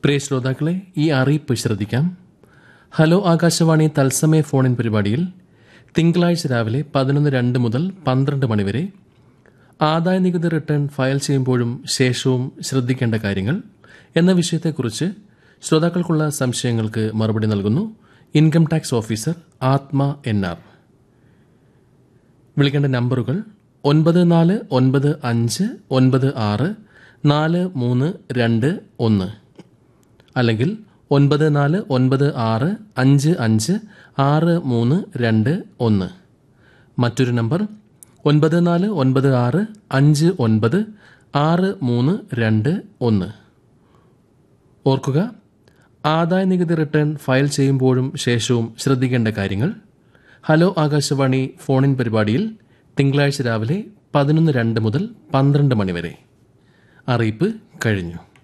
പ്രിയ ശ്രോതാക്കളെ ഈ അറിയിപ്പ് ശ്രദ്ധിക്കാം ഹലോ ആകാശവാണി തത്സമയ ഫോണിൻ പരിപാടിയിൽ തിങ്കളാഴ്ച രാവിലെ പതിനൊന്ന് രണ്ട് മുതൽ പന്ത്രണ്ട് മണിവരെ ആദായ നികുതി റിട്ടേൺ ഫയൽ ചെയ്യുമ്പോഴും ശേഷവും ശ്രദ്ധിക്കേണ്ട കാര്യങ്ങൾ എന്ന വിഷയത്തെക്കുറിച്ച് ശ്രോതാക്കൾക്കുള്ള സംശയങ്ങൾക്ക് മറുപടി നൽകുന്നു income tax officer Athma N R വിളിക്കേണ്ട നമ്പറുകൾ ഒൻപത് നാല് ഒൻപത് അഞ്ച് ഒൻപത് ആറ് നാല് മൂന്ന് രണ്ട് ഒന്ന് അല്ലെങ്കിൽ ഒൻപത് നാല് ഒൻപത് ആറ് അഞ്ച് അഞ്ച് ആറ് മൂന്ന് രണ്ട് ഒന്ന് മറ്റൊരു നമ്പർ ഒൻപത് നാല് ഒൻപത് ആറ് അഞ്ച് ഒൻപത് ആറ് മൂന്ന് രണ്ട് ഒന്ന് ഓർക്കുക ആദായ നികുതി റിട്ടേൺ ഫയൽ ചെയ്യുമ്പോഴും ശേഷവും ശ്രദ്ധിക്കേണ്ട കാര്യങ്ങൾ ഹലോ ആകാശവാണി ഫോണിൻ പരിപാടിയിൽ തിങ്കളാഴ്ച രാവിലെ പതിനൊന്ന് രണ്ട് മുതൽ പന്ത്രണ്ട് മണിവരെ അറിയിപ്പ് കഴിഞ്ഞു